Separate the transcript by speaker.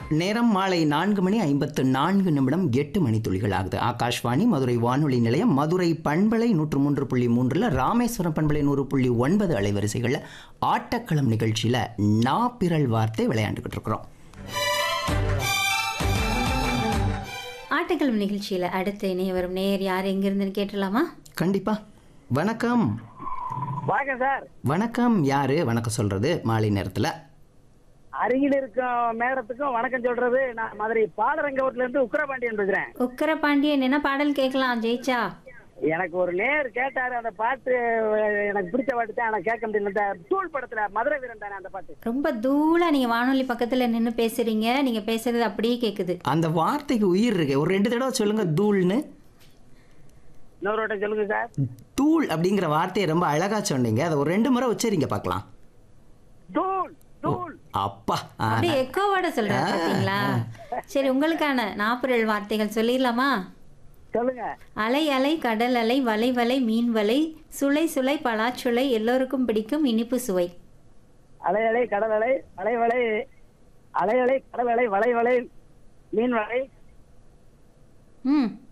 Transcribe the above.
Speaker 1: நேரம் மாலை நான்கு மணி ஐம்பத்து நான்கு நிமிடம் எட்டு மணி துளிகள் ஆகுது ஆகாஷ்வாணி மதுரை வானொலி நிலையம் மதுரை பண்பலை நூற்று மூன்று புள்ளி மூன்றில் ராமேஸ்வரம் பண்பலை நூறு புள்ளி ஒன்பது அலைவரிசைகளில் ஆட்டக்களம் நிகழ்ச்சியில் நா பிறல் வார்த்தை விளையாண்டுக்கிட்டு இருக்கிறோம்
Speaker 2: ஆட்டக்கிழமை நிகழ்ச்சியில் அடுத்து இணைய வரும் நேயர் யார் எங்கிருந்துன்னு கேட்டலாமா
Speaker 1: கண்டிப்பா வணக்கம்
Speaker 3: வணக்கம் சார்
Speaker 1: வணக்கம் யாரு வணக்கம் சொல்றது மாலை நேரத்தில்
Speaker 3: அருகில் இருக்கும் மேடத்துக்கும் வணக்கம் சொல்றது நான் மதுரை பாலரங்கவட்டில இருந்து உக்கரபாண்டியன் பேசுறேன்
Speaker 2: உக்கர பாண்டியன் என்ன பாடல் கேட்கலாம் ஜெயிச்சா
Speaker 3: எனக்கு ஒரு நேர் கேட்டாரு அந்த பாட்டு அஹ், எனக்கு பிடிச்ச பாட்டு தான் எனக்கு கேட்க முடியல இந்த தூள் படத்துல மதுரை வீரன் தானே அந்த பாட்டு
Speaker 2: ரொம்ப தூளா நீங்க வானொலி பக்கத்துல நின்று பேசுறீங்க நீங்க பேசுறது அப்படியே கேக்குது
Speaker 1: அந்த வார்த்தைக்கு உயிர் இருக்கு ஒரு ரெண்டு தடவை சொல்லுங்க தூள்னு
Speaker 3: இன்னொரு வாட்டி சொல்லுங்க சார்
Speaker 1: தூள் அப்படிங்கிற வார்த்தையை ரொம்ப அழகா சொன்னீங்க அதை ஒரு ரெண்டு முறை உச்சரிங்க பார்க்கலாம்
Speaker 3: தூள் தூள்
Speaker 1: அப்பா ஆ,
Speaker 2: அப்படியே எக்கோவோட சொல்றேன் பாத்தீங்களா சரி உங்களுக்கான நாப்புரல் வார்த்தைகள் சொல்லிடலாமா
Speaker 3: சொல்லுங்க
Speaker 2: அலை அலை கடல் அலை வலை வலை மீன் வலை சுளை சுளை பலாச்சுளை எல்லோருக்கும் பிடிக்கும் இனிப்பு சுவை
Speaker 3: அலை அலை கடல் அலை அலை வலை அலை அலை கடல் அலை வலை வலை மீன் வலை
Speaker 2: ம்